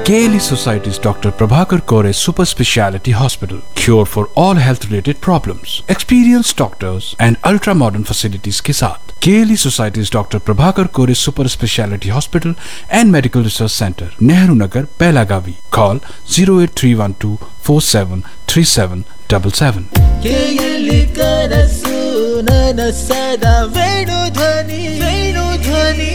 KLE Society's Dr. Prabhakar Kore Super Speciality Hospital. Cure for all health related problems. Experienced doctors and ultra modern facilities के साथ KLE Society's Dr. Prabhakar Kore Super Speciality Hospital and Medical Research Center, Nehru Nagar, Pelagavi. Call 08312 473777. ಕೇಯಲಿ ಕನಸು ನನಸದ ವೇಣು ಧ್ವನಿ ವೇಣು ಧ್ವನಿ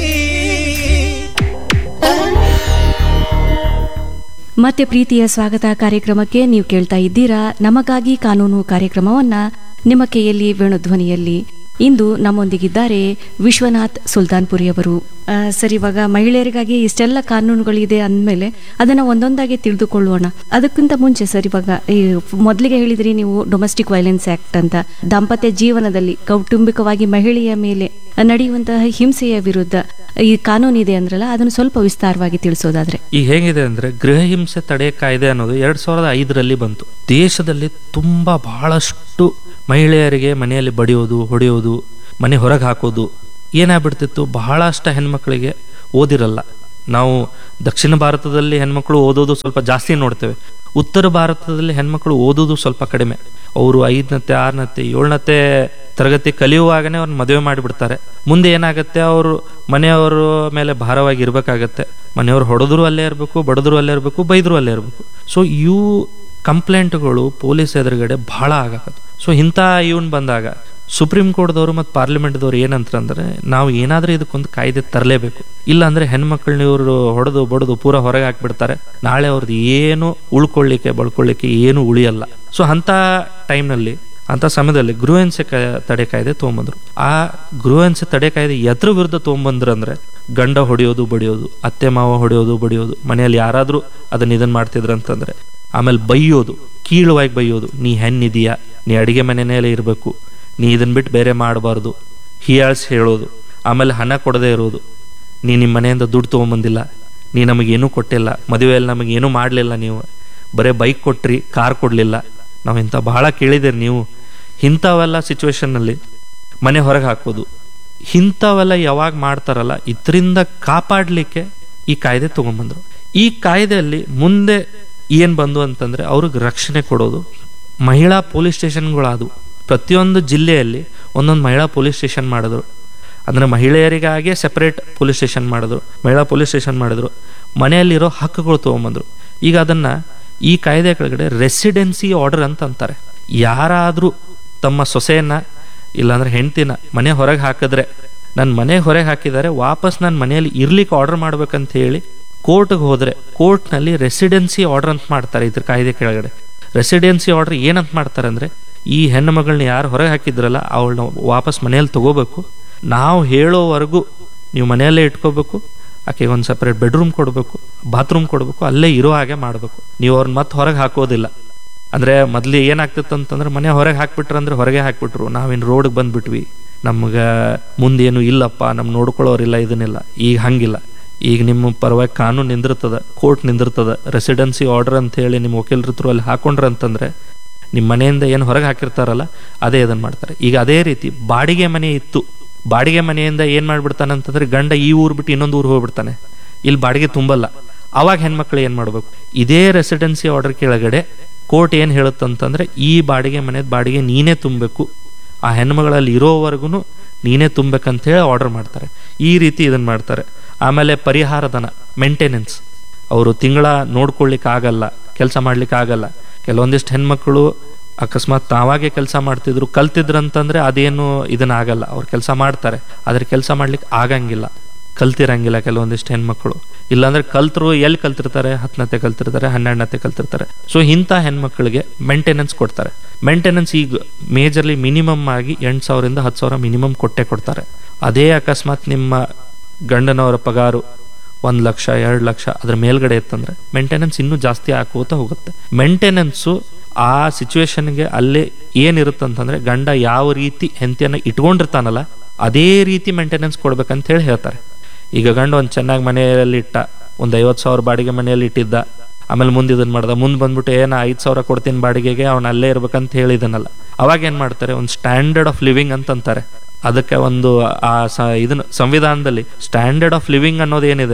ಮತ್ತೆ ಪ್ರೀತಿಯ ಸ್ವಾಗತ ಕಾರ್ಯಕ್ರಮಕ್ಕೆ ನೀವು ಕೇಳ್ತಾ ಇದ್ದೀರಾ ನಮಗಾಗಿ ಕಾನೂನು ಕಾರ್ಯಕ್ರಮವನ್ನ ನಿಮ್ಮ ಕೈಯಲ್ಲಿ ವೇಣುಧ್ವನಿಯಲ್ಲಿ ಇಂದು ನಮ್ಮೊಂದಿಗಿದ್ದಾರೆ ವಿಶ್ವನಾಥ್ ಸುಲ್ತಾನ್ಪುರಿ ಅವರು ಆ, ಸರ್ ಇವಾಗ ಮಹಿಳೆಯರಿಗಾಗಿ ಇಷ್ಟೆಲ್ಲ ಕಾನೂನುಗಳಿದೆ ಅಂದಮೇಲೆ ಅದನ್ನ ಒಂದೊಂದಾಗಿ ತಿಳಿದುಕೊಳ್ಳೋಣ ಅದಕ್ಕಿಂತ ಮುಂಚೆ ಸರ್ ಇವಾಗ ಈ ಮೊದಲಿಗೆ ಹೇಳಿದ್ರಿ ನೀವು ಡೊಮೆಸ್ಟಿಕ್ ವೈಲೆನ್ಸ್ ಆಕ್ಟ್ ಅಂತ ದಾಂಪತ್ಯ ಜೀವನದಲ್ಲಿ ಕೌಟುಂಬಿಕವಾಗಿ ಮಹಿಳೆಯ ಮೇಲೆ ನಡೆಯುವಂತಹ ಹಿಂಸೆಯ ವಿರುದ್ಧ ಈ ಕಾನೂನಿದೆ ಅಂದ್ರಲ್ಲ ಅದನ್ನು ಸ್ವಲ್ಪ ವಿಸ್ತಾರವಾಗಿ ತಿಳಿಸೋದಾದ್ರೆ ಈಗ ಹೇಗಿದೆ ಅಂದ್ರೆ ಗೃಹ ಹಿಂಸೆ ತಡೆ ಕಾಯ್ದೆ ಅನ್ನೋದು ಎರಡ್ ಸಾವಿರದ ಐದರಲ್ಲಿ ಬಂತು ದೇಶದಲ್ಲಿ ತುಂಬಾ ಬಹಳಷ್ಟು ಮಹಿಳೆಯರಿಗೆ ಮನೆಯಲ್ಲಿ ಬಡಿಯೋದು ಹೊಡೆಯೋದು ಮನೆ ಹೊರಗೆ ಹಾಕೋದು ಏನಾಗ್ಬಿಡ್ತಿತ್ತು ಬಹಳಷ್ಟು ಹೆಣ್ಮಕ್ಳಿಗೆ ಓದಿರಲ್ಲ ನಾವು ದಕ್ಷಿಣ ಭಾರತದಲ್ಲಿ ಹೆಣ್ಮಕ್ಳು ಓದೋದು ಸ್ವಲ್ಪ ಜಾಸ್ತಿ ನೋಡ್ತೇವೆ ಉತ್ತರ ಭಾರತದಲ್ಲಿ ಹೆಣ್ಮಕ್ಳು ಓದೋದು ಸ್ವಲ್ಪ ಕಡಿಮೆ ಅವರು ಐದನತ್ತೆ ಆರನತ್ತೆ ಏಳನತ್ತೆ ತರಗತಿ ಕಲಿಯುವಾಗನೇ ಅವ್ರನ್ನ ಮದುವೆ ಮಾಡಿಬಿಡ್ತಾರೆ ಮುಂದೆ ಏನಾಗುತ್ತೆ ಅವರು ಮನೆಯವರ ಮೇಲೆ ಭಾರವಾಗಿ ಇರ್ಬೇಕಾಗತ್ತೆ ಮನೆಯವ್ರು ಹೊಡೆದ್ರು ಅಲ್ಲೇ ಇರಬೇಕು ಬಡದ್ರು ಅಲ್ಲೇ ಇರಬೇಕು ಬೈದ್ರು ಅಲ್ಲೇ ಇರಬೇಕು ಸೊ ಇವು ಕಂಪ್ಲೇಂಟ್ಗಳು ಪೊಲೀಸ್ ಎದುರುಗಡೆ ಬಹಳ ಆಗಕತ್ತು ಸೊ ಇಂಥ ಇವನ್ ಬಂದಾಗ ಸುಪ್ರೀಂ ಕೋರ್ಟ್ದವರು ಮತ್ತು ಪಾರ್ಲಿಮೆಂಟ್ದವ್ರು ಏನಂತಂದ್ರೆ ನಾವು ಏನಾದ್ರೂ ಇದಕ್ಕೊಂದು ಕಾಯ್ದೆ ತರಲೇಬೇಕು ಇಲ್ಲ ಅಂದ್ರೆ ಹೆಣ್ಮಕ್ಳನ್ನ ಇವರು ಹೊಡೆದು ಬಡದು ಪೂರ ಹೊರಗೆ ಹಾಕ್ಬಿಡ್ತಾರೆ ನಾಳೆ ಅವ್ರದ್ದು ಏನು ಉಳ್ಕೊಳ್ಳಿಕ್ಕೆ ಬಳ್ಕೊಳ್ಳಿಕ್ಕೆ ಏನು ಉಳಿಯಲ್ಲ ಸೊ ಅಂತ ಟೈಮ್ನಲ್ಲಿ ಅಂತ ಸಮಯದಲ್ಲಿ ಗೃಹಹಿಂಸೆ ಕ- ತಡೆ ಕಾಯ್ದೆ ತೊಗೊಂಬಂದ್ರು ಆ ಗೃಹಹಿಂಸೆ ತಡೆ ಕಾಯ್ದೆ ಎದ್ರ ವಿರುದ್ಧ ತೊಗೊಂಬಂದ್ರು ಅಂದ್ರೆ ಗಂಡ ಹೊಡೆಯೋದು ಬಡಿಯೋದು ಅತ್ತೆ ಮಾವ ಹೊಡೆಯೋದು ಬಡಿಯೋದು ಮನೆಯಲ್ಲಿ ಯಾರಾದ್ರೂ ಅದನ್ನ ಇದನ್ನ ಮಾಡ್ತಿದ್ರು ಅಂತಂದ್ರೆ ಆಮೇಲೆ ಬೈಯೋದು ಕೀಳುವಾಗಿ ಬೈಯೋದು ನೀ ಹೆಣ್ಣಿದೀಯಾ ನೀ ಅಡಿಗೆ ಮನೆಯಲ್ಲೇ ಇರಬೇಕು ನೀ ಇದನ್ನ ಬಿಟ್ಟು ಬೇರೆ ಮಾಡಬಾರ್ದು ಹೀಯಾಳ್ಸಿ ಹೇಳೋದು ಆಮೇಲೆ ಹಣ ಕೊಡದೇ ಇರೋದು ನೀ ನಿಮ್ಮ ಮನೆಯಿಂದ ದುಡ್ಡು ತೊಗೊಂಬಂದಿಲ್ಲ ನೀ ನಮಗೇನೂ ಕೊಟ್ಟಿಲ್ಲ ಮದುವೆಯಲ್ಲಿ ನಮಗೇನೂ ಮಾಡಲಿಲ್ಲ ನೀವು ಬರೀ ಬೈಕ್ ಕೊಟ್ರಿ ಕಾರ್ ಕೊಡಲಿಲ್ಲ ನಾವು ಇಂಥ ಬಹಳ ಕೇಳಿದಿರಿ ನೀವು ಇಂಥವೆಲ್ಲ ಸಿಚುವೇಶನ್ನಲ್ಲಿ ಮನೆ ಹೊರಗೆ ಹಾಕೋದು ಇಂಥವೆಲ್ಲ ಯಾವಾಗ ಮಾಡ್ತಾರಲ್ಲ ಇದರಿಂದ ಕಾಪಾಡಲಿಕ್ಕೆ ಈ ಕಾಯ್ದೆ ತೊಗೊಂಬಂದ್ರು ಈ ಕಾಯ್ದೆಯಲ್ಲಿ ಮುಂದೆ ಏನು ಬಂದು ಅಂತಂದ್ರೆ ಅವ್ರಿಗೆ ರಕ್ಷಣೆ ಕೊಡೋದು ಮಹಿಳಾ ಪೊಲೀಸ್ ಸ್ಟೇಷನ್ಗಳಾದವು ಪ್ರತಿಯೊಂದು ಜಿಲ್ಲೆಯಲ್ಲಿ ಒಂದೊಂದು ಮಹಿಳಾ ಪೊಲೀಸ್ ಸ್ಟೇಷನ್ ಮಾಡಿದ್ರು ಅಂದ್ರೆ ಮಹಿಳೆಯರಿಗಾಗೆ ಸೆಪರೇಟ್ ಪೊಲೀಸ್ ಸ್ಟೇಷನ್ ಮಾಡಿದ್ರು ಮಹಿಳಾ ಪೊಲೀಸ್ ಸ್ಟೇಷನ್ ಮಾಡಿದ್ರು ಮನೆಯಲ್ಲಿರೋ ಹಕ್ಕುಗಳು ತೊಗೊಂಬಂದ್ರು ಈಗ ಅದನ್ನ ಈ ಕಾಯ್ದೆ ಕೆಳಗಡೆ ರೆಸಿಡೆನ್ಸಿ ಆರ್ಡರ್ ಅಂತ ಅಂತಾರೆ ಯಾರಾದರೂ ತಮ್ಮ ಸೊಸೆಯನ್ನ ಇಲ್ಲಾಂದ್ರೆ ಹೆಂಡ್ತಿನ ಮನೆ ಹೊರಗೆ ಹಾಕಿದ್ರೆ ನನ್ನ ಮನೆ ಹೊರಗೆ ಹಾಕಿದ್ದಾರೆ ವಾಪಸ್ ನನ್ನ ಮನೆಯಲ್ಲಿ ಇರ್ಲಿಕ್ಕೆ ಆರ್ಡರ್ ಮಾಡ್ಬೇಕಂತ ಹೇಳಿ ಕೋರ್ಟ್ಗೆ ಹೋದ್ರೆ ಕೋರ್ಟ್ನಲ್ಲಿ ರೆಸಿಡೆನ್ಸಿ ಆರ್ಡರ್ ಅಂತ ಮಾಡ್ತಾರೆ ಇದ್ರ ಕಾಯ್ದೆ ಕೆಳಗಡೆ ರೆಸಿಡೆನ್ಸಿ ಆರ್ಡರ್ ಏನಂತ ಮಾಡ್ತಾರೆ ಅಂದ್ರೆ ಈ ಹೆಣ್ಣು ಮಗಳನ್ನ ಯಾರು ಹೊರಗೆ ಹಾಕಿದ್ರಲ್ಲ ಅವಳನ್ನ ವಾಪಸ್ ಮನೆಯಲ್ಲಿ ತಗೋಬೇಕು ನಾವು ಹೇಳೋವರೆಗೂ ನೀವು ಮನೆಯಲ್ಲೇ ಇಟ್ಕೋಬೇಕು ಆಕೆಗೆ ಒಂದು ಸಪ್ರೇಟ್ ಬೆಡ್ರೂಮ್ ಕೊಡಬೇಕು ಬಾತ್ರೂಮ್ ಕೊಡಬೇಕು ಅಲ್ಲೇ ಇರೋ ಹಾಗೆ ಮಾಡಬೇಕು ನೀವು ಅವ್ರನ್ನ ಮತ್ತೆ ಹೊರಗೆ ಹಾಕೋದಿಲ್ಲ ಅಂದ್ರೆ ಮೊದ್ಲು ಏನಾಗ್ತಿತ್ತು ಅಂತಂದ್ರೆ ಮನೆ ಹೊರಗೆ ಹಾಕ್ಬಿಟ್ರು ಅಂದ್ರೆ ಹೊರಗೆ ಹಾಕ್ಬಿಟ್ರು ನಾವಿನ್ ರೋಡ್ಗೆ ಬಂದ್ಬಿಟ್ವಿ ನಮ್ಗೆ ಮುಂದೇನು ಇಲ್ಲಪ್ಪ ನಮ್ ನೋಡ್ಕೊಳ್ಳೋರಿಲ್ಲ ಇದನ್ನಿಲ್ಲ ಈಗ ಹಂಗಿಲ್ಲ ಈಗ ನಿಮ್ಮ ಪರವಾಗಿ ಕಾನೂನು ನಿಂದಿರ್ತದ ಕೋರ್ಟ್ ನಿಂದಿರ್ತದ ರೆಸಿಡೆನ್ಸಿ ಆರ್ಡರ್ ಅಂತ ಹೇಳಿ ನಿಮ್ಮ ವಕೀಲರ ಹತ್ರ ಅಲ್ಲಿ ಹಾಕೊಂಡ್ರ ಅಂತಂದ್ರೆ ನಿಮ್ಮ ಮನೆಯಿಂದ ಏನು ಹೊರಗೆ ಹಾಕಿರ್ತಾರಲ್ಲ ಅದೇ ಇದನ್ನ ಮಾಡ್ತಾರೆ ಈಗ ಅದೇ ರೀತಿ ಬಾಡಿಗೆ ಮನೆ ಇತ್ತು ಬಾಡಿಗೆ ಮನೆಯಿಂದ ಏನ್ ಮಾಡ್ಬಿಡ್ತಾನೆ ಅಂತಂದ್ರೆ ಗಂಡ ಈ ಊರ್ ಬಿಟ್ಟು ಇನ್ನೊಂದು ಊರು ಹೋಗ್ಬಿಡ್ತಾನೆ ಇಲ್ಲಿ ಬಾಡಿಗೆ ತುಂಬಲ್ಲ ಅವಾಗ ಹೆಣ್ಮಕ್ಳು ಏನ್ ಮಾಡ್ಬೇಕು ಇದೇ ರೆಸಿಡೆನ್ಸಿ ಆರ್ಡರ್ ಕೆಳಗಡೆ ಕೋರ್ಟ್ ಏನ್ ಹೇಳುತ್ತಂತಂದ್ರೆ ಈ ಬಾಡಿಗೆ ಮನೆದ ಬಾಡಿಗೆ ನೀನೇ ತುಂಬಬೇಕು ಆ ಹೆಣ್ಮಗಳಲ್ಲಿ ಇರೋವರೆಗೂ ನೀನೇ ತುಂಬಬೇಕಂತ ಹೇಳಿ ಆರ್ಡರ್ ಮಾಡ್ತಾರೆ ಈ ರೀತಿ ಇದನ್ನ ಮಾಡ್ತಾರೆ ಆಮೇಲೆ ಪರಿಹಾರ ಧನ ಮೇಂಟೆನೆನ್ಸ್ ಅವರು ತಿಂಗಳ ನೋಡ್ಕೊಳ್ಲಿಕ್ಕೆ ಆಗಲ್ಲ ಕೆಲಸ ಮಾಡ್ಲಿಕ್ಕೆ ಆಗಲ್ಲ ಕೆಲವೊಂದಿಷ್ಟು ಹೆಣ್ಮಕ್ಳು ಅಕಸ್ಮಾತ್ ತಾವಾಗೆ ಕೆಲಸ ಮಾಡ್ತಿದ್ರು ಕಲ್ತಿದ್ರಂತಂದ್ರೆ ಅದೇನು ಇದನ್ನ ಆಗಲ್ಲ ಅವ್ರು ಕೆಲಸ ಮಾಡ್ತಾರೆ ಆದ್ರೆ ಕೆಲಸ ಮಾಡ್ಲಿಕ್ಕೆ ಆಗಂಗಿಲ್ಲ ಕಲ್ತಿರಂಗಿಲ್ಲ ಕೆಲವೊಂದಿಷ್ಟು ಹೆಣ್ಮಕ್ಳು ಇಲ್ಲಾಂದ್ರೆ ಕಲ್ತರು ಎಲ್ಲಿ ಕಲ್ತಿರ್ತಾರೆ ಹತ್ತನತ್ತೆ ಕಲ್ತಿರ್ತಾರೆ ಹನ್ನೆರಡನತ್ತೆ ಕಲ್ತಿರ್ತಾರೆ ಸೊ ಇಂಥ ಹೆಣ್ಮಕ್ಳಿಗೆ ಮೇಂಟೆನೆನ್ಸ್ ಕೊಡ್ತಾರೆ ಮೇಂಟೆನೆನ್ಸ್ ಈಗ ಮೇಜರ್ಲಿ ಮಿನಿಮಮ್ ಆಗಿ ಎಂಟು ಸಾವಿರದಿಂದ ಹತ್ತು ಸಾವಿರ ಮಿನಿಮಮ್ ಕೊಟ್ಟೆ ಕೊಡ್ತಾರೆ ಅದೇ ಅಕಸ್ಮಾತ್ ನಿಮ್ಮ ಗಂಡನವರ ಪಗಾರು ಒಂದು ಲಕ್ಷ ಎರಡು ಲಕ್ಷ ಅದ್ರ ಮೇಲ್ಗಡೆ ಇತ್ತಂದ್ರೆ ಮೇಂಟೆನೆನ್ಸ್ ಇನ್ನೂ ಜಾಸ್ತಿ ಹಾಕೋತಾ ಹೋಗುತ್ತೆ ಮೇಂಟೆನೆನ್ಸು ಆ ಸಿಚುವೇಶನ್ಗೆ ಅಲ್ಲೇ ಏನಿರುತ್ತಂತಂದ್ರೆ ಗಂಡ ಯಾವ ರೀತಿ ಹೆಂಡತಿಯನ್ನ ಇಟ್ಕೊಂಡಿರ್ತಾನಲ್ಲ ಅದೇ ರೀತಿ ಮೇಂಟೆನೆನ್ಸ್ ಕೊಡ್ಬೇಕಂತ ಹೇಳಿ ಹೇಳ್ತಾರೆ ಈಗ ಗಂಡ ಒಂದು ಚೆನ್ನಾಗಿ ಮನೆಯಲ್ಲಿ ಇಟ್ಟ ಒಂದು ಐವತ್ತು ಸಾವಿರ ಬಾಡಿಗೆ ಮನೆಯಲ್ಲಿ ಇಟ್ಟಿದ್ದ ಆಮೇಲೆ ಮುಂದೆ ಇದನ್ನ ಮಾಡ್ದ ಮುಂದೆ ಬಂದ್ಬಿಟ್ಟು ಏನ ಐದು ಸಾವಿರ ಕೊಡ್ತೀನಿ ಬಾಡಿಗೆಗೆ ಅವ್ನು ಅಲ್ಲೇ ಇರ್ಬೇಕಂತ ಹೇಳಿದನಲ್ಲ ಅವಾಗ ಏನ್ ಮಾಡ್ತಾರೆ ಒಂದು ಸ್ಟ್ಯಾಂಡರ್ಡ್ ಆಫ್ ಲಿವಿಂಗ್ ಅಂತ ಅಂತಾರೆ ಅದಕ್ಕೆ ಒಂದು ಆ ಸ ಇದನ್ನ ಸಂವಿಧಾನದಲ್ಲಿ ಸ್ಟ್ಯಾಂಡರ್ಡ್ ಆಫ್ ಲಿವಿಂಗ್ ಅನ್ನೋದು ಏನಿದೆ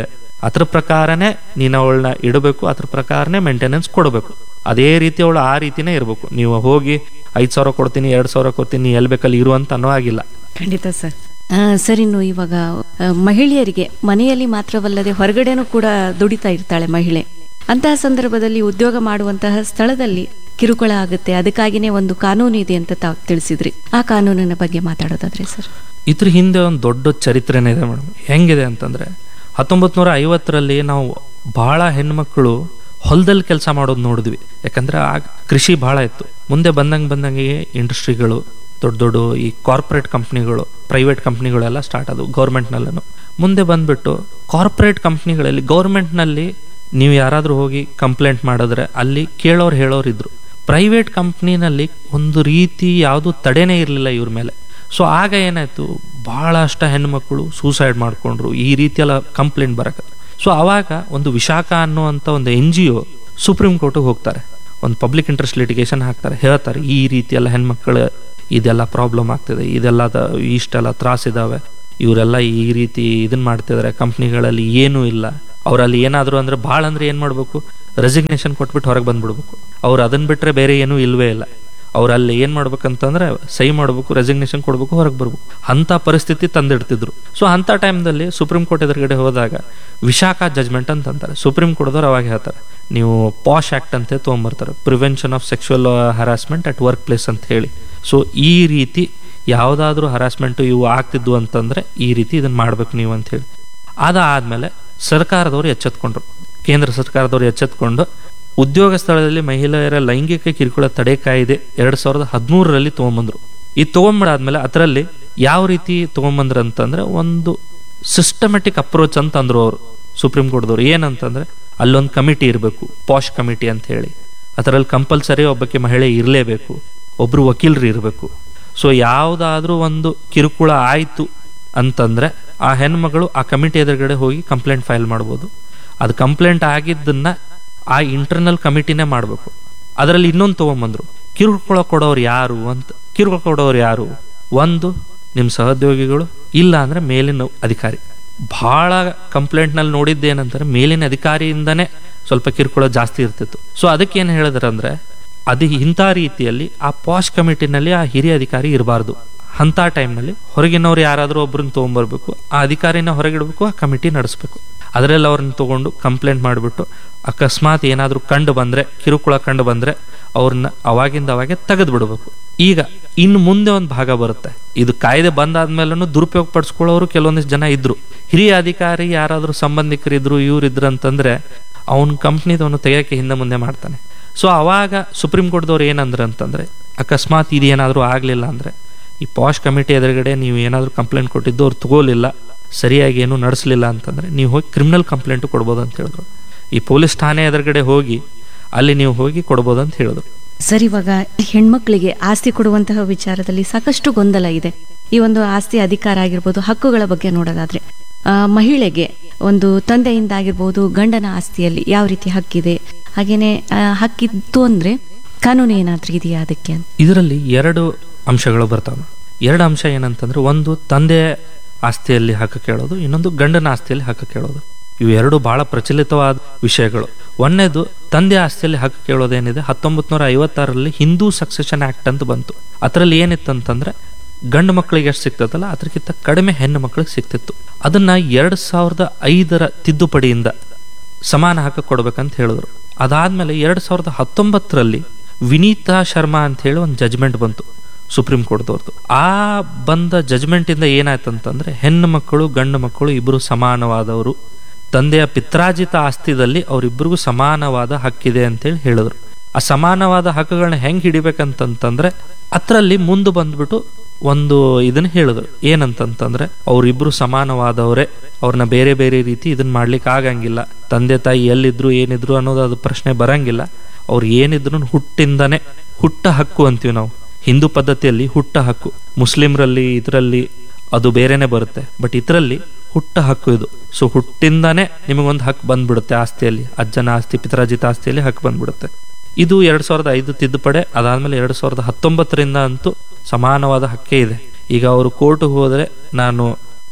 ಅದ್ರ ಪ್ರಕಾರನೇ ನೀನು ಅವಳನ್ನ ಇಡಬೇಕು ಅದ್ರ ಪ್ರಕಾರನೇ ಮೇಂಟೆನೆನ್ಸ್ ಕೊಡಬೇಕು ಅದೇ ರೀತಿ ಅವಳು ಆ ರೀತಿನೇ ಇರಬೇಕು ನೀವು ಹೋಗಿ ಐದು ಸಾವಿರ ಕೊಡ್ತೀನಿ ಎರಡು ಸಾವಿರ ಕೊಡ್ತೀನಿ ಎಲ್ಲಿ ಬೇಕಲ್ಲಿ ಇರುವಂತ ಅನ್ನೋ ಆಗಿಲ್ಲ ಖಂಡಿತ ಸರ್ ಆ, ಸರ್ ಇನ್ನು ಇವಾಗ ಆ, ಮಹಿಳೆಯರಿಗೆ ಮನೆಯಲ್ಲಿ ಮಾತ್ರವಲ್ಲದೆ ಹೊರಗಡೆನೂ ಕೂಡ ದುಡಿತಾ ಇರ್ತಾಳೆ ಮಹಿಳೆ ಅಂತಹ ಸಂದರ್ಭದಲ್ಲಿ ಉದ್ಯೋಗ ಮಾಡುವಂತಹ ಸ್ಥಳದಲ್ಲಿ ಕಿರುಕುಳ ಆಗುತ್ತೆ ಅದಕ್ಕಾಗಿನೇ ಒಂದು ಕಾನೂನು ಇದೆ ಅಂತ ತಾವು ತಿಳಿಸಿದ್ರಿ ಆ ಕಾನೂನಿನ ಬಗ್ಗೆ ಮಾತಾಡೋದಾದ್ರೆ ಸರ್ ಇದ್ರ ಹಿಂದೆ ಒಂದು ದೊಡ್ಡ ಚರಿತ್ರೆನೇ ಇದೆ ಮೇಡಮ್ ಹೆಂಗಿದೆ ಅಂತಂದ್ರೆ ಹತ್ತೊಂಬತ್ ನೂರ ಐವತ್ತರಲ್ಲಿ ನಾವು ಬಹಳ ಹೆಣ್ಮಕ್ಳು ಹೊಲದಲ್ಲಿ ಕೆಲಸ ಮಾಡೋದು ನೋಡಿದ್ವಿ ಯಾಕಂದ್ರೆ ಆಗ ಕೃಷಿ ಬಹಳ ಇತ್ತು ಮುಂದೆ ಬಂದಂಗೆ ಬಂದಂಗೆ ಇಂಡಸ್ಟ್ರಿಗಳು ದೊಡ್ಡ ದೊಡ್ಡ ಈ ಕಾರ್ಪೊರೇಟ್ ಕಂಪ್ನಿಗಳು ಪ್ರೈವೇಟ್ ಕಂಪ್ನಿಗಳೆಲ್ಲ ಸ್ಟಾರ್ಟ್ ಆದವು ಗೌರ್ಮೆಂಟ್ನಲ್ಲೂ ಮುಂದೆ ಬಂದ್ಬಿಟ್ಟು ಕಾರ್ಪೊರೇಟ್ ಕಂಪ್ನಿಗಳಲ್ಲಿ ಗೌರ್ಮೆಂಟ್ನಲ್ಲಿ ನೀವು ಯಾರಾದರೂ ಹೋಗಿ ಕಂಪ್ಲೇಂಟ್ ಮಾಡಿದ್ರೆ ಅಲ್ಲಿ ಕೇಳೋರು ಹೇಳೋರು ಇದ್ರು ಪ್ರೈವೇಟ್ ಕಂಪ್ನಿನಲ್ಲಿ ಒಂದು ರೀತಿ ಯಾವುದು ತಡೆನೇ ಇರಲಿಲ್ಲ ಇವ್ರ ಮೇಲೆ ಸೊ ಆಗ ಏನಾಯ್ತು ಬಹಳಷ್ಟ ಹೆಣ್ಮಕ್ಳು ಸೂಸೈಡ್ ಮಾಡ್ಕೊಂಡ್ರು ಈ ರೀತಿಯೆಲ್ಲ ಕಂಪ್ಲೇಂಟ್ ಬರಕ ಸೊ ಅವಾಗ ಒಂದು ವಿಶಾಖ ಅನ್ನುವಂಥ ಒಂದು ಎನ್ ಜಿ ಒ ಸುಪ್ರೀಂ ಕೋರ್ಟಿಗೆ ಹೋಗ್ತಾರೆ ಒಂದು ಪಬ್ಲಿಕ್ ಇಂಟ್ರೆಸ್ಟ್ ಲಿಟಿಗೇಷನ್ ಹಾಕ್ತಾರೆ ಹೇಳ್ತಾರೆ ಈ ರೀತಿ ಎಲ್ಲ ಹೆಣ್ಮಕ್ಳು ಇದೆಲ್ಲ ಪ್ರಾಬ್ಲಮ್ ಆಗ್ತಿದೆ ಇದೆಲ್ಲ ದ- ಇಷ್ಟೆಲ್ಲ ತ್ರಾಸಿದಾವೆ ಇವರೆಲ್ಲ ಈ ರೀತಿ ಇದನ್ನ ಮಾಡ್ತಿದ್ದಾರೆ ಕಂಪ್ನಿಗಳಲ್ಲಿ ಏನೂ ಇಲ್ಲ ಅವರಲ್ಲಿ ಏನಾದರೂ ಅಂದ್ರೆ ಭಾಳ ಅಂದ್ರೆ ಏನು ಮಾಡಬೇಕು ರೆಸಿಗ್ನೇಷನ್ ಕೊಟ್ಬಿಟ್ಟು ಹೊರಗೆ ಬಂದ್ಬಿಡ್ಬೇಕು ಅವ್ರು ಅದನ್ನ ಬಿಟ್ರೆ ಬೇರೆ ಏನೂ ಇಲ್ವೇ ಇಲ್ಲ ಅವ್ರು ಅಲ್ಲಿ ಏನ್ ಮಾಡ್ಬೇಕಂತಂದ್ರೆ ಸಹಿ ಮಾಡ್ಬೇಕು ರೆಸಿಗ್ನೇಷನ್ ಕೊಡ್ಬೇಕು ಹೊರಗೆ ಬರ್ಬೇಕು ಅಂತ ಪರಿಸ್ಥಿತಿ ತಂದಿಡ್ತಿದ್ರು ಸೊ ಅಂತ ಟೈಮ್ದಲ್ಲಿ ಸುಪ್ರೀಂ ಕೋರ್ಟ್ ಎದುರುಗಡೆ ಹೋದಾಗ ವಿಶಾಖ ಜಜ್ಮೆಂಟ್ ಅಂತ ಅಂತಾರೆ ಸುಪ್ರೀಂ ಕೋರ್ಟ್ದವ್ರು ಅವಾಗ ಹೇಳ್ತಾರೆ ನೀವು ಪಾಶ್ ಆಕ್ಟ್ ಅಂತ ತೊಗೊಂಬರ್ತಾರೆ prevention of sexual harassment at work place ಅಂತ ಹೇಳಿ ಸೊ ಈ ರೀತಿ ಯಾವುದಾದ್ರೂ ಹರಾಸ್ಮೆಂಟ್ ಇವು ಆಗ್ತಿದ್ವು ಅಂತಂದ್ರೆ ಈ ರೀತಿ ಇದನ್ನ ಮಾಡ್ಬೇಕು ನೀವು ಅಂತ ಹೇಳಿ ಅದಾದ್ಮೇಲೆ ಸರ್ಕಾರದವರು ಎಚ್ಚೆತ್ಕೊಂಡ್ರು ಕೇಂದ್ರ ಸರ್ಕಾರದವರು ಎಚ್ಚೆತ್ಕೊಂಡು ಉದ್ಯೋಗ ಸ್ಥಳದಲ್ಲಿ ಮಹಿಳೆಯರ ಲೈಂಗಿಕ ಕಿರುಕುಳ ತಡೆ ಕಾಯ್ದೆ ಎರಡ್ ಸಾವಿರದ ಹದಿಮೂರರಲ್ಲಿ ತಗೊಂಬಂದ್ರು ಈ ತಗೊಂಬಂದಾದ್ಮೇಲೆ ಅದರಲ್ಲಿ ಯಾವ ರೀತಿ ತಗೊಂಬಂದ್ರ ಅಂತಂದ್ರೆ ಒಂದು ಸಿಸ್ಟಮೆಟಿಕ್ ಅಪ್ರೋಚ್ ಅಂತ ಅಂದ್ರು ಅವರು ಸುಪ್ರೀಂ ಕೋರ್ಟ್ದವ್ರು ಏನಂತಂದ್ರೆ ಅಲ್ಲೊಂದು ಕಮಿಟಿ ಇರಬೇಕು ಪಾಶ್ ಕಮಿಟಿ ಅಂತ ಹೇಳಿ ಅದರಲ್ಲಿ ಕಂಪಲ್ಸರಿ ಒಬ್ಬಕ್ಕೆ ಮಹಿಳೆ ಇರಲೇಬೇಕು ಒಬ್ರು ವಕೀಲರು ಇರಬೇಕು ಸೊ ಯಾವುದಾದ್ರೂ ಒಂದು ಕಿರುಕುಳ ಆಯ್ತು ಅಂತಂದ್ರೆ ಆ ಹೆಣ್ಮಗಳು ಆ ಕಮಿಟಿ ಎದುರುಗಡೆ ಹೋಗಿ ಕಂಪ್ಲೇಂಟ್ ಫೈಲ್ ಮಾಡ್ಬೋದು ಅದು ಕಂಪ್ಲೇಂಟ್ ಆಗಿದ್ದನ್ನ ಆ ಇಂಟರ್ನಲ್ ಕಮಿಟಿನೇ ಮಾಡಬೇಕು ಅದರಲ್ಲಿ ಇನ್ನೊಂದು ತಗೊಂಬಂದ್ರು ಕಿರುಕುಳ ಕೊಡೋರು ಯಾರು ಅಂತ ಕಿರುಕುಳ ಕೊಡೋರು ಯಾರು ಒಂದು ನಿಮ್ಮ ಸಹೋದ್ಯೋಗಿಗಳು ಇಲ್ಲ ಅಂದ್ರೆ ಮೇಲಿನ ಅಧಿಕಾರಿ ಬಹಳ ಕಂಪ್ಲೇಂಟ್ನಲ್ಲಿ ನೋಡಿದ್ದೇನಂತಾರೆ ಮೇಲಿನ ಅಧಿಕಾರಿಯಿಂದನೇ ಸ್ವಲ್ಪ ಕಿರುಕುಳ ಜಾಸ್ತಿ ಇರ್ತಿತ್ತು ಸೊ ಅದಕ್ಕೆ ಏನು ಹೇಳಿದ್ರು ಅಂದ್ರೆ ಅದು ಇಂಥ ರೀತಿಯಲ್ಲಿ ಆ ಪಾಶ್ ಕಮಿಟಿನಲ್ಲಿ ಆ ಹಿರಿಯ ಅಧಿಕಾರಿ ಇರಬಾರ್ದು ಅಂತ ಟೈಮ್ನಲ್ಲಿ ಹೊರಗಿನವ್ರು ಯಾರಾದರೂ ಒಬ್ರನ್ನ ತೊಗೊಂಬರ್ಬೇಕು ಆ ಅಧಿಕಾರಿನ ಹೊರಗಿಡ್ಬೇಕು ಆ ಕಮಿಟಿ ನಡೆಸ್ಬೇಕು ಅದರಲ್ಲಿ ಅವ್ರನ್ನ ತಗೊಂಡು ಕಂಪ್ಲೇಂಟ್ ಮಾಡಿಬಿಟ್ಟು ಅಕಸ್ಮಾತ್ ಏನಾದರೂ ಕಂಡು ಬಂದ್ರೆ ಕಿರುಕುಳ ಕಂಡು ಬಂದ್ರೆ ಅವ್ರನ್ನ ಅವಾಗಿಂದ ಅವಾಗೆ ತೆಗೆದು ಬಿಡಬೇಕು ಈಗ ಇನ್ನು ಮುಂದೆ ಒಂದು ಭಾಗ ಬರುತ್ತೆ ಇದು ಕಾಯ್ದೆ ಬಂದಾದ್ಮೇಲೂ ದುರುಪಯೋಗ ಪಡಿಸ್ಕೊಳ್ಳೋರು ಕೆಲವೊಂದಿಷ್ಟು ಜನ ಇದ್ರು ಹಿರಿಯ ಅಧಿಕಾರಿ ಯಾರಾದರೂ ಸಂಬಂಧಿಕರಿದ್ರು ಇವ್ರಿದ್ರು ಅಂತಂದ್ರೆ ಅವನ ಕಂಪ್ನಿದವನು ತೆಗಿಯೋಕೆ ಹಿಂದೆ ಮುಂದೆ ಮಾಡ್ತಾನೆ ಸೊ ಅವಾಗ ಸುಪ್ರೀಂ ಕೋರ್ಟ್ದವ್ರು ಏನಂದ್ರೆ ಅಂತಂದ್ರೆ ಅಕಸ್ಮಾತ್ ಇದೇನಾದರೂ ಆಗಲಿಲ್ಲ ಅಂದ್ರೆ ಈ ಪಾಶ್ ಕಮಿಟಿ ಎದುರುಗಡೆ ನೀವು ಏನಾದರೂ ಕಂಪ್ಲೇಂಟ್ ಕೊಟ್ಟಿದ್ದು ಅವ್ರು ತಗೋಲಿಲ್ಲ ಸರಿಯಾಗಿ ಏನು ನಡೆಸಲಿಲ್ಲ ಅಂತಂದ್ರೆ ನೀವು ಹೋಗಿ ಕ್ರಿಮಿನಲ್ ಕಂಪ್ಲೇಂಟ್ ಕೊಡ್ಬೋದು ಅಂತ ಹೇಳಿದ್ರು ಈ ಪೊಲೀಸ್ ಠಾಣೆ ಎದುರುಗಡೆ ಹೋಗಿ ಅಲ್ಲಿ ನೀವು ಹೋಗಿ ಕೊಡ್ಬೋದು ಅಂತ ಹೇಳಿದ್ರು ಸರ್ ಇವಾಗ ಹೆಣ್ಮಕ್ಳಿಗೆ ಆಸ್ತಿ ಕೊಡುವಂತಹ ವಿಚಾರದಲ್ಲಿ ಸಾಕಷ್ಟು ಗೊಂದಲ ಇದೆ ಈ ಒಂದು ಆಸ್ತಿ ಅಧಿಕಾರ ಆಗಿರ್ಬೋದು ಹಕ್ಕುಗಳ ಬಗ್ಗೆ ನೋಡೋದಾದ್ರೆ ಆ, ಮಹಿಳೆಗೆ ಒಂದು ತಂದೆಯಿಂದ ಆಗಿರ್ಬೋದು ಗಂಡನ ಆಸ್ತಿಯಲ್ಲಿ ಯಾವ ರೀತಿ ಹಕ್ಕಿದೆ ಹಾಗೇನೆ ಆ, ಹಕ್ಕಿತ್ತು ಅಂದ್ರೆ ಕಾನೂನು ಏನಾದ್ರೂ ಇದೆಯಾ ಅದಕ್ಕೆ ಅಂತ ಇದರಲ್ಲಿ ಎರಡು ಅಂಶಗಳು ಬರ್ತಾವೆ ಎರಡು ಅಂಶ ಏನಂತಂದ್ರೆ ಒಂದು ತಂದೆ ಆಸ್ತಿಯಲ್ಲಿ ಹಕ್ಕು ಕೇಳೋದು ಇನ್ನೊಂದು ಗಂಡನ ಆಸ್ತಿಯಲ್ಲಿ ಹಕ್ಕು ಕೇಳೋದು ಇವು ಎರಡು ಬಹಳ ಪ್ರಚಲಿತವಾದ ವಿಷಯಗಳು ಒಂದನೇದು ತಂದೆ ಆಸ್ತಿಯಲ್ಲಿ ಹಕ್ಕು ಕೇಳೋದೇನಿದೆ ಹತ್ತೊಂಬತ್ ನೂರ ಐವತ್ತಾರರಲ್ಲಿ ಹಿಂದೂ ಸಕ್ಸೆಷನ್ ಆಕ್ಟ್ ಅಂತ ಬಂತು ಅದರಲ್ಲಿ ಏನಿತ್ತು ಅಂತಂದ್ರೆ ಗಂಡು ಮಕ್ಕಳಿಗೆ ಎಷ್ಟು ಸಿಗ್ತದಲ್ಲ ಅದಕ್ಕಿಂತ ಕಡಿಮೆ ಹೆಣ್ಣು ಮಕ್ಕಳಿಗೆ ಸಿಗ್ತಿತ್ತು ಅದನ್ನ ಎರಡ್ ಸಾವಿರದ ಐದರ ತಿದ್ದುಪಡಿಯಿಂದ ಸಮಾನ ಹಕ್ಕು ಕೊಡ್ಬೇಕಂತ ಹೇಳಿದ್ರು ಅದಾದ್ಮೇಲೆ ಎರಡ್ ಸಾವಿರದ ಹತ್ತೊಂಬತ್ತರಲ್ಲಿ ವಿನೀತಾ ಶರ್ಮಾ ಅಂತ ಹೇಳಿ ಒಂದು ಜಜ್ಮೆಂಟ್ ಬಂತು ಸುಪ್ರೀಂ ಕೋರ್ಟ್ದವ್ರದ್ದು ಆ ಬಂದ ಜಜ್ಮೆಂಟ್ ಇಂದ ಏನಾಯ್ತು ಅಂತಂದ್ರೆ ಹೆಣ್ಣು ಮಕ್ಕಳು ಗಂಡು ಮಕ್ಕಳು ಇಬ್ಬರು ಸಮಾನವಾದವರು ತಂದೆಯ ಪಿತ್ರಾಜಿತ ಆಸ್ತಿದಲ್ಲಿ ಅವರಿಬ್ಬರಿಗೂ ಸಮಾನವಾದ ಹಕ್ಕಿದೆ ಅಂತೇಳಿ ಹೇಳಿದ್ರು ಆ ಸಮಾನವಾದ ಹಕ್ಕುಗಳನ್ನ ಹೆಂಗ್ ಹಿಡಿಬೇಕಂತಂತಂದ್ರೆ ಅದ್ರಲ್ಲಿ ಮುಂದೆ ಬಂದ್ಬಿಟ್ಟು ಒಂದು ಇದನ್ನ ಹೇಳಿದ್ರು ಏನಂತಂತಂದ್ರೆ ಅವರಿಬ್ರು ಸಮಾನವಾದವರೇ ಅವ್ರನ್ನ ಬೇರೆ ಬೇರೆ ರೀತಿ ಇದನ್ನ ಮಾಡ್ಲಿಕ್ಕೆ ಆಗಂಗಿಲ್ಲ ತಂದೆ ತಾಯಿ ಎಲ್ಲಿದ್ರು ಏನಿದ್ರು ಅನ್ನೋದು ಅದು ಪ್ರಶ್ನೆ ಬರಂಗಿಲ್ಲ ಅವ್ರು ಏನಿದ್ರು ಹುಟ್ಟಿಂದನೇ ಹುಟ್ಟ ಹಕ್ಕು ಅಂತೀವಿ ನಾವು ಹಿಂದೂ ಪದ್ಧತಿಯಲ್ಲಿ ಹುಟ್ಟ ಹಕ್ಕು ಮುಸ್ಲಿಮ್ರಲ್ಲಿ ಇದರಲ್ಲಿ ಅದು ಬೇರೆನೆ ಬರುತ್ತೆ ಬಟ್ ಇದರಲ್ಲಿ ಹುಟ್ಟ ಹಕ್ಕು ಇದು ಸೊ ಹುಟ್ಟಿಂದಾನೇ ನಿಮಗೊಂದು ಹಕ್ಕು ಬಂದ್ಬಿಡುತ್ತೆ ಆಸ್ತಿಯಲ್ಲಿ ಅಜ್ಜನ ಆಸ್ತಿ ಪಿತರಾಜಿತ ಆಸ್ತಿಯಲ್ಲಿ ಹಕ್ಕು ಬಂದ್ಬಿಡುತ್ತೆ ಇದು ಎರಡ್ ಸಾವಿರದ ಐದು ತಿದ್ದುಪಡೆ ಅದಾದ್ಮೇಲೆ ಎರಡ್ ಸಾವಿರದ ಹತ್ತೊಂಬತ್ತರಿಂದ ಅಂತೂ ಸಮಾನವಾದ ಹಕ್ಕೇ ಇದೆ ಈಗ ಅವರು ಕೋರ್ಟ್ಗೆ ಹೋದ್ರೆ ನಾನು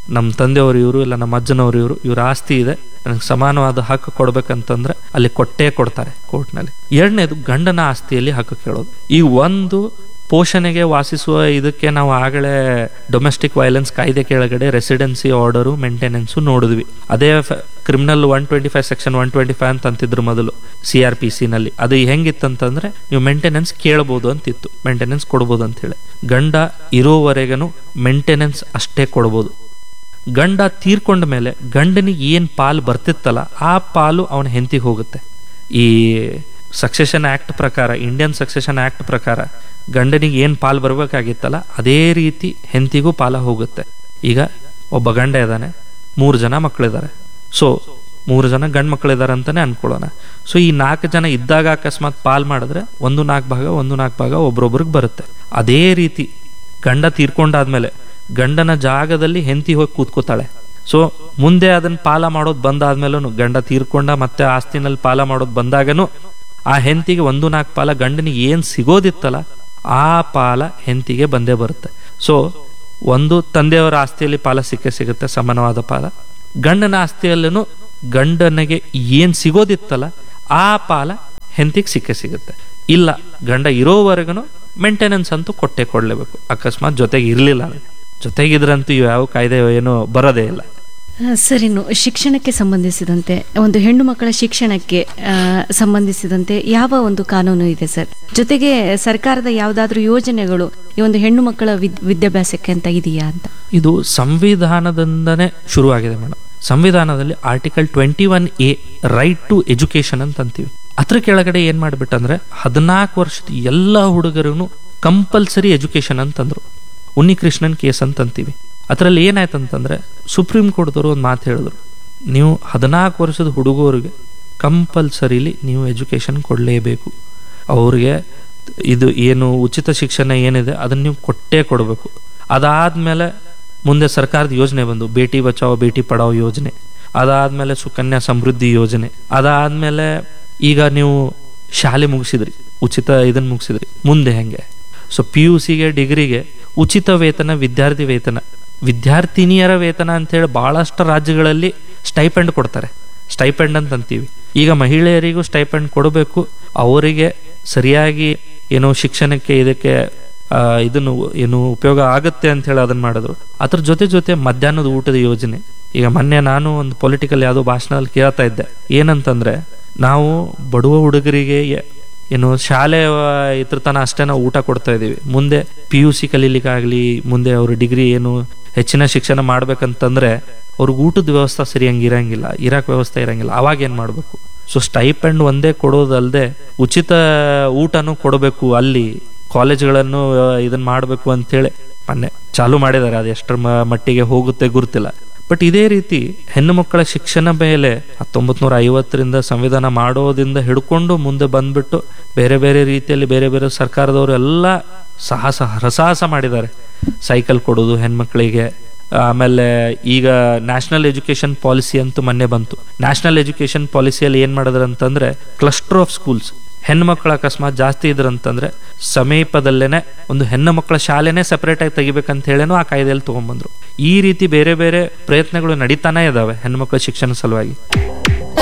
ನಮ್ಮ ತಂದೆಯವರು ಇವರು ಇಲ್ಲ ನಮ್ಮ ಅಜ್ಜನವರು ಇವರು ಇವ್ರ ಆಸ್ತಿ ಇದೆ ನನಗೆ ಸಮಾನವಾದ ಹಕ್ಕು ಕೊಡ್ಬೇಕಂತಂದ್ರೆ ಅಲ್ಲಿ ಕೊಟ್ಟೇ ಕೊಡ್ತಾರೆ ಕೋರ್ಟ್ನಲ್ಲಿ ಎರಡನೇದು ಗಂಡನ ಆಸ್ತಿಯಲ್ಲಿ ಹಕ್ಕು ಕೇಳೋದು ಈ ಒಂದು ಪೋಷಣೆಗೆ ವಾಸಿಸುವ ಇದಕ್ಕೆ ನಾವು ಆಗಲೇ ಡೊಮೆಸ್ಟಿಕ್ ವೈಲೆನ್ಸ್ ಕಾಯ್ದೆ ಕೆಳಗಡೆ ರೆಸಿಡೆನ್ಸಿ ಆರ್ಡರು ಮೇಂಟೆನೆನ್ಸು ನೋಡಿದ್ವಿ ಅದೇ criminal one twenty five section one twenty five ಅಂತ ಅಂತಿದ್ರು ಮೊದಲು ಸಿ ಆರ್ ಪಿ ಸಿನಲ್ಲಿ ಅದು ಹೆಂಗಿತ್ತಂತಂದ್ರೆ ನೀವು ಮೇಂಟೆನೆನ್ಸ್ ಕೇಳ್ಬೋದು ಅಂತಿತ್ತು ಮೇಂಟೆನೆನ್ಸ್ ಕೊಡ್ಬೋದು ಅಂತ ಹೇಳಿ ಗಂಡ ಇರೋವರೆಗೂ ಮೇಂಟೆನೆನ್ಸ್ ಅಷ್ಟೇ ಕೊಡ್ಬೋದು ಗಂಡ ತೀರ್ಕೊಂಡ ಮೇಲೆ ಗಂಡನಿಗೆ ಏನು ಪಾಲು ಬರ್ತಿತ್ತಲ್ಲ ಆ ಪಾಲು ಅವನ ಹೆಂಡತಿಗೆ ಹೋಗುತ್ತೆ ಈ ಸಕ್ಸೆಷನ್ ಆ್ಯಕ್ಟ್ ಪ್ರಕಾರ ಇಂಡಿಯನ್ ಸಕ್ಸೆಷನ್ ಆ್ಯಕ್ಟ್ ಪ್ರಕಾರ ಗಂಡನಿಗೆ ಏನು ಪಾಲು ಬರಬೇಕಾಗಿತ್ತಲ್ಲ ಅದೇ ರೀತಿ ಹೆಂಡತಿಗೂ ಪಾಲ ಹೋಗುತ್ತೆ ಈಗ ಒಬ್ಬ ಗಂಡ ಇದ್ದಾನೆ ಮೂರು ಜನ ಮಕ್ಕಳಿದ್ದಾರೆ ಸೊ ಮೂರು ಜನ ಗಂಡು ಮಕ್ಕಳಿದ್ದಾರೆ ಅಂತಾನೆ ಅನ್ಕೊಳ್ಳೋಣ ಸೊ ಈ ನಾಲ್ಕು ಜನ ಇದ್ದಾಗ ಅಕಸ್ಮಾತ್ ಪಾಲ್ ಮಾಡಿದ್ರೆ ಒಂದು ನಾಲ್ಕು ಭಾಗ ಒಂದು ನಾಲ್ಕು ಭಾಗ ಒಬ್ರೊಬ್ರಿಗೆ ಬರುತ್ತೆ ಅದೇ ರೀತಿ ಗಂಡ ತೀರ್ಕೊಂಡಾದ್ಮೇಲೆ ಗಂಡನ ಜಾಗದಲ್ಲಿ ಹೆಂಡತಿ ಹೋಗಿ ಕೂತ್ಕೋತಾಳೆ ಸೊ ಮುಂದೆ ಅದನ್ನ ಪಾಲ ಮಾಡೋದು ಬಂದಾದ್ಮೇಲೂ ಗಂಡ ತೀರ್ಕೊಂಡ ಮತ್ತೆ ಆಸ್ತಿನಲ್ಲಿ ಪಾಲ ಮಾಡೋದು ಬಂದಾಗನು ಆ ಹೆಂಡತಿಗೆ ಒಂದು ನಾಲ್ಕು ಪಾಲ ಗಂಡನಿಗೆ ಏನ್ ಸಿಗೋದಿತ್ತಲ್ಲ ಆ ಪಾಲ ಹೆಂಡತಿಗೆ ಬಂದೇ ಬರುತ್ತೆ ಸೊ ಒಂದು ತಂದೆಯವರ ಆಸ್ತಿಯಲ್ಲಿ ಪಾಲ ಸಿಕ್ಕೇ ಸಿಗುತ್ತೆ ಸಮಾನವಾದ ಪಾಲ ಗಂಡನ ಆಸ್ತಿಯಲ್ಲೂ ಗಂಡನಿಗೆ ಏನ್ ಸಿಗೋದಿತ್ತಲ್ಲ ಆ ಪಾಲ ಹೆಂಡತಿಗೆ ಸಿಕ್ಕೇ ಸಿಗುತ್ತೆ ಇಲ್ಲ ಗಂಡ ಇರೋವರೆಗೂ ಮೇಂಟೆನೆನ್ಸ್ ಅಂತೂ ಕೊಟ್ಟೆ ಕೊಡ್ಲೇಬೇಕು ಅಕಸ್ಮಾತ್ ಜೊತೆಗೆ ಇರಲಿಲ್ಲ ಜೊತೆಗಿದ್ರಂತೂ ಯಾವ ಕಾಯ್ದೆ ಏನು ಬರೋದೇ ಇಲ್ಲ ಆ, ಸರ್ ಇನ್ನು ಶಿಕ್ಷಣಕ್ಕೆ ಸಂಬಂಧಿಸಿದಂತೆ ಒಂದು ಹೆಣ್ಣು ಮಕ್ಕಳ ಶಿಕ್ಷಣಕ್ಕೆ ಆ, ಸಂಬಂಧಿಸಿದಂತೆ ಯಾವ ಒಂದು ಕಾನೂನು ಇದೆ ಸರ್ ಜೊತೆಗೆ ಸರ್ಕಾರದ ಯಾವುದಾದ್ರೂ ಯೋಜನೆಗಳು ಈ ಒಂದು ಹೆಣ್ಣು ಮಕ್ಕಳ ವಿದ್ ವಿದ್ಯಾಭ್ಯಾಸಕ್ಕೆ ಅಂತ ಇದೆಯಾ ಅಂತ ಇದು ಸಂವಿಧಾನದಿಂದನೇ ಶುರುವಾಗಿದೆ ಮೇಡಮ್ ಸಂವಿಧಾನದಲ್ಲಿ article twenty one A right to education ಅಂತ ಅಂತೀವಿ ಅದ್ರ ಕೆಳಗಡೆ ಏನ್ ಮಾಡ್ಬಿಟ್ಟಂದ್ರೆ ಹದಿನಾಲ್ಕು ವರ್ಷದ ಎಲ್ಲ ಹುಡುಗರೂ ಕಂಪಲ್ಸರಿ ಎಜುಕೇಶನ್ ಅಂತಂದ್ರು ಉನ್ನಿಕೃಷ್ಣನ್ ಕೇಸ್ ಅಂತ ಅಂತೀವಿ ಅದರಲ್ಲಿ ಏನಾಯ್ತಂತಂದ್ರೆ ಸುಪ್ರೀಂ ಕೋರ್ಟ್ದವರು ಒಂದು ಮಾತು ಹೇಳಿದ್ರು ನೀವು ಹದಿನಾಲ್ಕು ವರ್ಷದ ಹುಡುಗರಿಗೆ ಕಂಪಲ್ಸರಿಲಿ ನೀವು ಎಜುಕೇಶನ್ ಕೊಡಲೇಬೇಕು ಅವ್ರಿಗೆ ಇದು ಏನು ಉಚಿತ ಶಿಕ್ಷಣ ಏನಿದೆ ಅದನ್ನ ನೀವು ಕೊಟ್ಟೇ ಕೊಡಬೇಕು ಅದಾದ್ಮೇಲೆ ಮುಂದೆ ಸರ್ಕಾರದ ಯೋಜನೆ ಬಂದು ಬೇಟಿ ಬಚಾವೋ ಬೇಟಿ ಪಡಾವೋ ಯೋಜನೆ ಅದಾದ್ಮೇಲೆ ಸುಕನ್ಯಾ ಸಮೃದ್ಧಿ ಯೋಜನೆ ಅದಾದ್ಮೇಲೆ ಈಗ ನೀವು ಶಾಲೆ ಮುಗಿಸಿದ್ರಿ ಉಚಿತ ಇದನ್ನ ಮುಗಿಸಿದ್ರಿ ಮುಂದೆ ಹೆಂಗೆ ಸೊ ಪಿ ಯು ಸಿಗೆ ಡಿಗ್ರಿಗೆ ಉಚಿತ ವೇತನ ವಿದ್ಯಾರ್ಥಿ ವೇತನ ವಿದ್ಯಾರ್ಥಿನಿಯರ ವೇತನ ಅಂತೇಳಿ ಬಹಳಷ್ಟು ರಾಜ್ಯಗಳಲ್ಲಿ ಸ್ಟೈಪೆಂಡ್ ಕೊಡ್ತಾರೆ ಸ್ಟೈಪೆಂಡ್ ಅಂತ ಅಂತೀವಿ ಈಗ ಮಹಿಳೆಯರಿಗೂ ಸ್ಟೈಪೆಂಡ್ ಕೊಡಬೇಕು ಅವರಿಗೆ ಸರಿಯಾಗಿ ಏನು ಶಿಕ್ಷಣಕ್ಕೆ ಇದಕ್ಕೆ ಆ, ಇದನ್ನು ಏನು ಉಪಯೋಗ ಆಗುತ್ತೆ ಅಂತ ಹೇಳಿ ಅದನ್ನ ಮಾಡಿದ್ರು ಅದ್ರ ಜೊತೆ ಜೊತೆ ಮಧ್ಯಾಹ್ನದ ಊಟದ ಯೋಜನೆ ಈಗ ಮೊನ್ನೆ ನಾನು ಒಂದು ಪೊಲಿಟಿಕಲ್ ಯಾವುದೋ ಭಾಷಣದಲ್ಲಿ ಕೇಳ್ತಾ ಇದ್ದೆ ಏನಂತಂದ್ರೆ ನಾವು ಬಡವ ಹುಡುಗರಿಗೆ ಎ- ಏನು ಶಾಲೆ ಇದ್ರ ತನ ಅಷ್ಟೇ ನಾವು ಊಟ ಕೊಡ್ತಾ ಇದೀವಿ ಮುಂದೆ ಪಿ ಯು ಸಿ ಕಲೀಲಿಕ್ಕಾಗ್ಲಿ ಮುಂದೆ ಅವರು ಡಿಗ್ರಿ ಏನು ಹೆಚ್ಚಿನ ಶಿಕ್ಷಣ ಮಾಡ್ಬೇಕಂತಂದ್ರೆ ಅವ್ರಿಗೆ ಊಟದ ವ್ಯವಸ್ಥೆ ಸರಿಯಂಗೆ ಇರಂಗಿಲ್ಲ ಇರಾಕ್ ವ್ಯವಸ್ಥೆ ಇರಂಗಿಲ್ಲ ಅವಾಗ ಏನ್ ಮಾಡ್ಬೇಕು ಸೊ ಸ್ಟೈಪೆಂಡ್ ಒಂದೇ ಕೊಡೋದಲ್ದೆ ಉಚಿತ ಊಟನೂ ಕೊಡಬೇಕು ಅಲ್ಲಿ ಕಾಲೇಜ್ಗಳನ್ನು ಇದನ್ನ ಮಾಡಬೇಕು ಅಂತೇಳಿ ಮೊನ್ನೆ ಚಾಲು ಮಾಡಿದ್ದಾರೆ ಅದು ಎಷ್ಟರ ಮ- ಮಟ್ಟಿಗೆ ಹೋಗುತ್ತೆ ಗುರುತಿಲ್ಲ ಬಟ್ ಇದೇ ರೀತಿ ಹೆಣ್ಣು ಮಕ್ಕಳ ಶಿಕ್ಷಣ ಮೇಲೆ ಹತ್ತೊಂಬತ್ ನೂರ ಐವತ್ತರಿಂದ ಸಂವಿಧಾನ ಮಾಡೋದಿಂದ ಹಿಡ್ಕೊಂಡು ಮುಂದೆ ಬಂದ್ಬಿಟ್ಟು ಬೇರೆ ಬೇರೆ ರೀತಿಯಲ್ಲಿ ಬೇರೆ ಬೇರೆ ಸರ್ಕಾರದವರು ಎಲ್ಲ ಸಾಹಸ ಹರಸಾಹಸ ಮಾಡಿದ್ದಾರೆ ಸೈಕಲ್ ಕೊಡೋದು ಹೆಣ್ಮಕ್ಳಿಗೆ ಆಮೇಲೆ ಈಗ ನ್ಯಾಷನಲ್ ಎಜುಕೇಶನ್ ಪಾಲಿಸಿ ಅಂತೂ ಮೊನ್ನೆ ಬಂತು ನ್ಯಾಷನಲ್ ಎಜುಕೇಶನ್ ಪಾಲಿಸಿಯಲ್ಲಿ ಏನ್ ಮಾಡಿದ್ರು ಅಂತಂದ್ರೆ ಕ್ಲಸ್ಟರ್ ಆಫ್ ಸ್ಕೂಲ್ಸ್ ಹೆಣ್ಮಕ್ಳು ಅಕಸ್ಮಾತ್ ಜಾಸ್ತಿ ಇದ್ರಂತಂದ್ರೆ ಸಮೀಪದಲ್ಲೇನೆ ಒಂದು ಹೆಣ್ಣು ಮಕ್ಕಳ ಶಾಲೆನೇ ಸೆಪರೇಟ್ ಆಗಿ ತೆಗಿಬೇಕಂತ ಹೇಳೇನು ಆ ಕಾಯ್ದೆಯಲ್ಲಿ ತಗೊಂಡ್ಬಂದ್ರು ಈ ರೀತಿ ಬೇರೆ ಬೇರೆ ಪ್ರಯತ್ನಗಳು ನಡೀತಾನೆ ಇದಾವೆ ಹೆಣ್ಮಕ್ಳ ಶಿಕ್ಷಣ ಸಲುವಾಗಿ